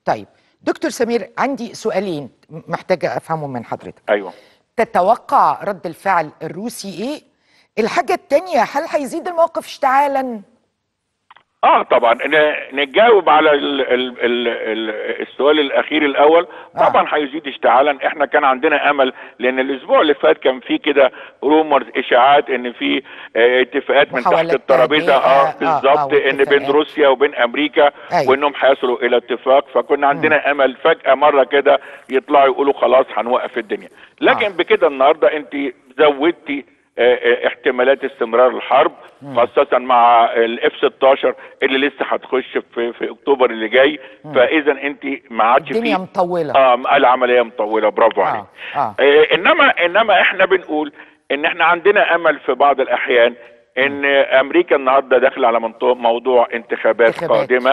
طيب دكتور سمير عندي سؤالين محتاجة أفهمهم من حضرتك ايوه تتوقع رد الفعل الروسي إيه؟ الحاجة التانية هل هيزيد الموقف اشتعالا؟ اه طبعا ن- نجاوب على ال ال ال ال السؤال الاخير الاول آه. طبعا هيزيد اشتعالا احنا كان عندنا امل لان الاسبوع اللي فات كان في كده رومرز اشاعات ان في آه، اتفاقات من تحت محاولات الترابيزه تهدئة، اه آه، بالظبط آه، ان بين واتفاقات. روسيا وبين امريكا أيوة. وانهم هيصلوا الى اتفاق فكنا عندنا امل فجاه مره كده يطلعوا يقولوا خلاص هنوقف الدنيا لكن آه. بكده النهارده انت زودتي آه، آه، احتمالات استمرار الحرب خاصة مع الاف 16 اللي لسه هتخش في في اكتوبر اللي جاي فاذا انت ما عادش الدنيا في مطولة اه العملية مطولة برافو آه، عليك آه. آه انما انما احنا بنقول ان احنا عندنا امل في بعض الاحيان ان امريكا النهارده داخله على منطو- موضوع انتخابات, انتخابات. قادمه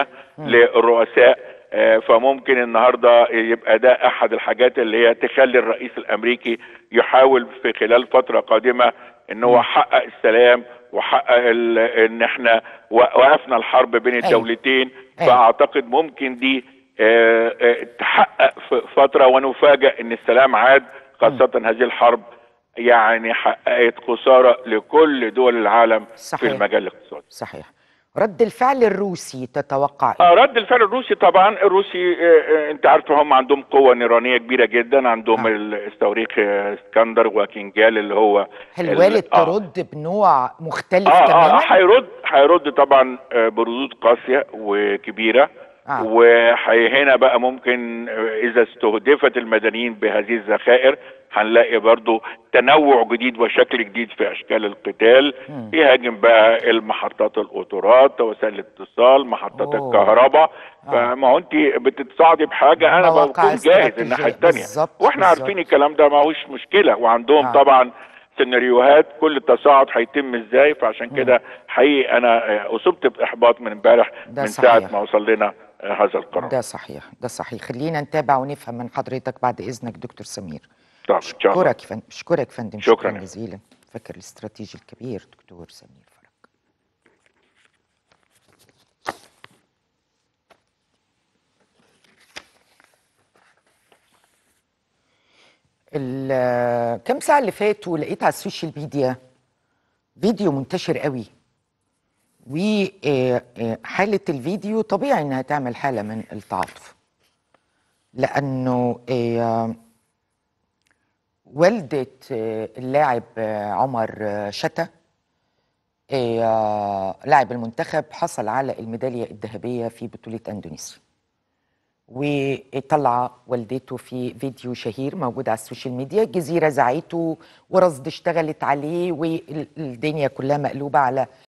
للرؤساء آه، فممكن النهارده يبقى ده احد الحاجات اللي هي تخلي الرئيس الامريكي يحاول في خلال فتره قادمه ان هو حقق السلام وحقق ال- ان احنا وقفنا الحرب بين أيوة. الدولتين أيوة. فاعتقد ممكن دي آه، آه، تحقق في فتره ونفاجئ ان السلام عاد خاصه هذه الحرب يعني حققت خساره لكل دول العالم صحيح. في المجال الاقتصادي صحيح رد الفعل الروسي تتوقع إيه؟ اه رد الفعل الروسي طبعا الروسي آه، آه، انت عارف هم عندهم قوه نيرانيه كبيره جدا عندهم آه. الصواريخ آه، اسكندر وكينجال اللي هو هل ال- وارد آه. ترد بنوع مختلف اه اه تماما؟ هيرد هيرد طبعا آه، بردود قاسيه وكبيره آه. وهنا بقى ممكن آه، اذا استهدفت المدنيين بهذه الذخائر هنلاقي برضو تنوع جديد وشكل جديد في اشكال القتال يهاجم بقى المحطات القطارات وسائل الاتصال محطات أوه. الكهرباء آه. فما هو انت بتتصاعدي بحاجه انا مواقع بكون جاهز استراتيجية. الناحيه الثانيه بالظبط، واحنا بالظبط. عارفين الكلام ده ما هوش مشكله وعندهم آه. طبعا سيناريوهات كل تصاعد هيتم ازاي فعشان كده حقيقي انا آه، اصبت باحباط من امبارح ده من صحيح. ساعه ما وصل لنا آه، هذا القرار ده صحيح ده صحيح خلينا نتابع ونفهم من حضرتك بعد إذنك دكتور سمير طبعا ان شاء الله أشكرك فندم أشكرك فندم شكراً. شكرا جزيلا فكر الاستراتيجي الكبير دكتور سمير فرج ال- كم ساعة اللي فاتوا لقيت على السوشيال ميديا فيديو منتشر قوي وحالة الفيديو طبيعي انها تعمل حالة من التعاطف لانه آه، والدة آه، اللاعب آه، عمر آه، شتا آه، لاعب المنتخب حصل على الميدالية الذهبية في بطولة اندونيسيا وطلع والدته في فيديو شهير موجود على السوشيال ميديا الجزيرة زعيته ورصد اشتغلت عليه والدنيا كلها مقلوبة على